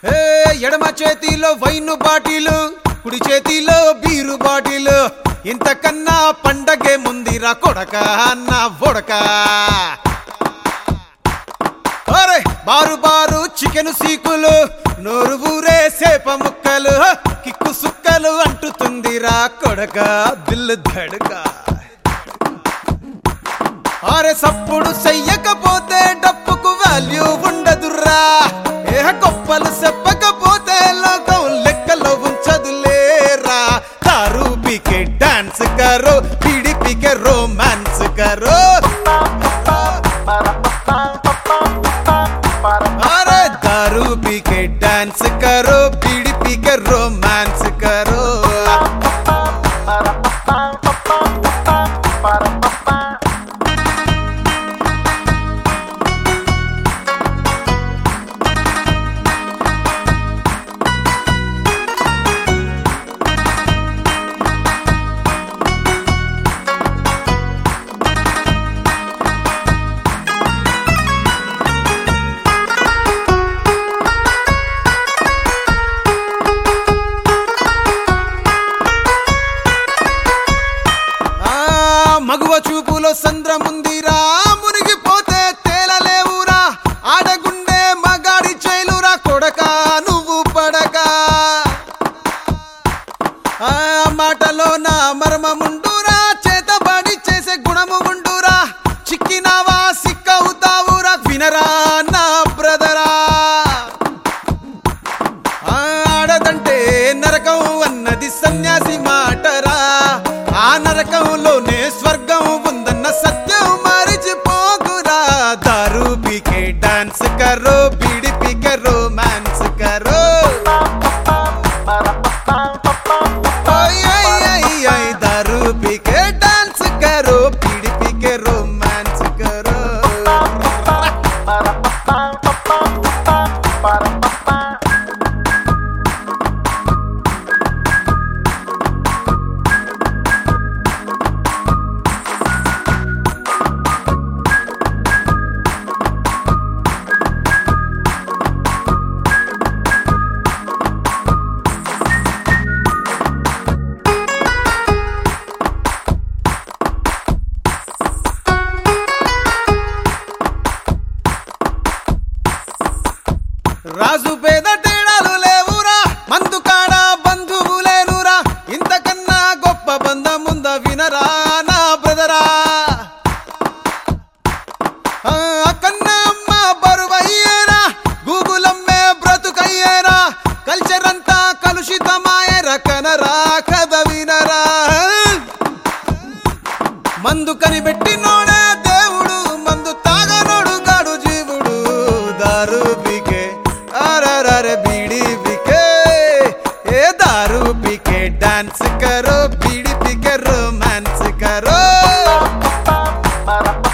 ఏ ఎడమ చేతిలో wine bottle కుడి చేతిలో బీరు బాటిలు ఇంతకన్నా పండగే ముందిరా కొడక అన్న బొడక అరే బారు బారు చికెన్ సీకులు నోరు ఊరే సేప ముక్కలు కిక్కు సుక్కలు అంటుతుందిరా కొడక దిల్లు ధడక అరే సప్పుడు చెయ్యకపోతే డప్పుకు వాల్యూ ఉండదురా ఏ గొప్పలు చెప్పకపోతే లోకం లెక్కలో ఉంచదులేరా దారు పీకే డాన్స్ కరో పీడి పీకే రోమాన్స్ కరో अरे दारू पी के डांस करो बीड़ी पी के रोमांस करो ఆ మగువ చూపులో సంద్రముందిరా మునిగిపోతే తేలలేవురా ఆడగుండే మగాడి చైలురా కొడక నువ్వు పడక ఆ మాటలో నా మర్మముండురా చేతబడి చేసే గుణము ఉండురా చిక్కినావా సిక్కవుతావురా వినరా నా బ్రదరా ఆడదంటే నరకం అన్నది సన్యాసి మాటరా ఆ నరకంలోనే స్వర్గం ఉందన్న సత్యం మరిచిపోకురా దారు పీకే డాన్స్ కరో బీడి పీకే రోమాన్స్ కరో ఓయ్ ఓయ్ ఓయ్ ఓయ్ दारू पी के डांस करो पीड़ी पी के रोमांस करो రాజు పేద తేడాలు లేవురా మందు కాడ బంధువు లేనురా ఇంతకన్నా గొప్ప బంధం ఉందా వినరా నా బ్రదరా ఆ, కన్నా అమ్మ బరువయ్యేరా గూగుల్ అమ్మే బ్రతుకయ్యేరా కల్చర్ అంతా కలుషితమాయరా కనరా కథ వినరా మందు కనిపెట్టినోడే దేవుడు మందు తాగనోడు గాడు జీవుడు దారు పీకే అరరే బీడి పీకే ఏ దారు పీకే డాన్స్ కరో బీడి పీకే రోమాన్స్ కరో